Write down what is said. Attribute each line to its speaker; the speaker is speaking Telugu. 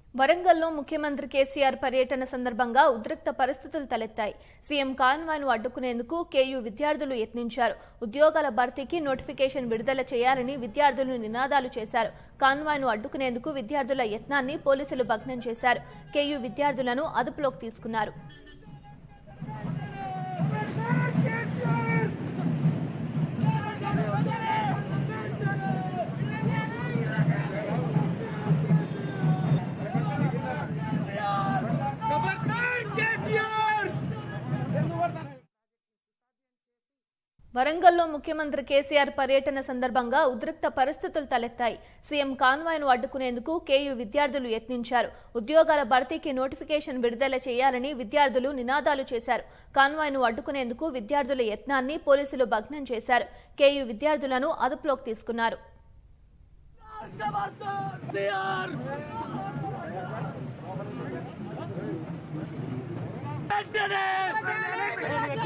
Speaker 1: వరంగల్లో ముఖ్యమంత్రి కేసీఆర్ పర్యటన సందర్భంగా ఉద్రిక్త పరిస్థితులు తలెత్తాయి సీఎం కాన్వాయ్ను అడ్డుకునేందుకు కేయూ విద్యార్థులు యత్నించారు ఉద్యోగాల భర్తీకి నోటిఫికేషన్ విడుదల చేయాలని విద్యార్థులు నినాదాలు చేశారు కాన్వాయ్ను అడ్డుకునేందుకు విద్యార్థుల యత్నాన్ని పోలీసులు భగ్నం చేశారు కేయూ విద్యార్థులను అదుపులోకి తీసుకున్నారు
Speaker 2: खबरदार केसीआर
Speaker 1: వరంగల్లో ముఖ్యమంత్రి కేసీఆర్ పర్యటన సందర్భంగా ఉద్రిక్త పరిస్థితులు తలెత్తాయి సీఎం కాన్వాయ్ను అడ్డుకునేందుకు కేయూ విద్యార్థులు యత్నించారు ఉద్యోగాల భర్తీకి నోటిఫికేషన్ విడుదల చేయాలని విద్యార్థులు నినాదాలు చేశారు కాన్వాయ్ను అడ్డుకునేందుకు విద్యార్థుల యత్నాన్ని పోలీసులు భగ్నం చేశారు కేయూ విద్యార్థులను అదుపులోకి తీసుకున్నారు
Speaker 2: केसीआर వెంటనే